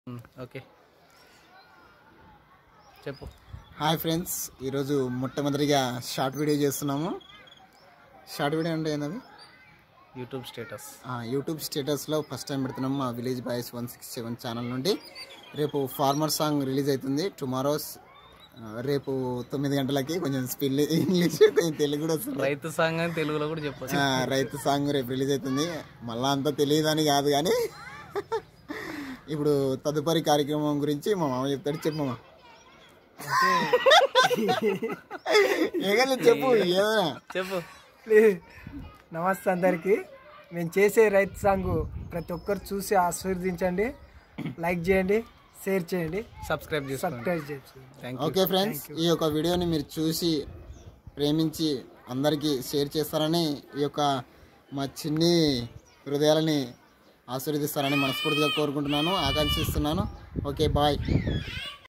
okay చెప్పు hi friends ఈరోజు మొట్టమొదటిగా షార్ట్ వీడియో చేస్తున్నాము షార్ట్ వీడియో అంటే ఏంటది యూట్యూబ్ స్టేటస్ ఆ, యూట్యూబ్ స్టేటస్లో ఫస్ట్ టైం పెడుతున్నాం మా village boys one six seven channel నుండి రేపు ఫార్మర్ సాంగ్ రిలీజ్ అవుతుంది టుమారోస్ రేపు తొమ్మిది గంటలకి కొంచెం స్పెల్ ఇంగ్లీష్ కొంచెం తెలుగు కూడా వస్తుంది రైతు సాంగ్ అని తెలుగులో కూడా చెప్పచ్చు ఆ, రైతు సాంగ్ రేపు రిలీజ్ అవుతుంది మళ్ళా అంత తెలియదని కాదు కానీ ఇప్పుడు తదుపరి కార్యక్రమం గురించి మా మామ చెప్తాడు చెప్పు మామ ఏగలే చెప్పు ఏదైనా చెప్పు నమస్తే అందరికీ మేము చేసే రైతు సాంగ్ ప్రతి ఒక్కరు చూసి ఆశీర్వదించండి లైక్ చేయండి షేర్ చేయండి సబ్స్క్రైబ్ చేసుకోండి సబ్స్క్రైబ్ చేయండి థ్యాంక్ యూ ఓకే ఫ్రెండ్స్ ఈ యొక్క వీడియోని మీరు చూసి ప్రేమించి అందరికీ షేర్ చేస్తారని ఈ యొక్క మా చిన్ని హృదయాలని ఆశీర్వదిస్తారని మనస్ఫూర్తిగా కోరుకుంటున్నాను ఆకాంక్షిస్తున్నాను ఓకే బాయ్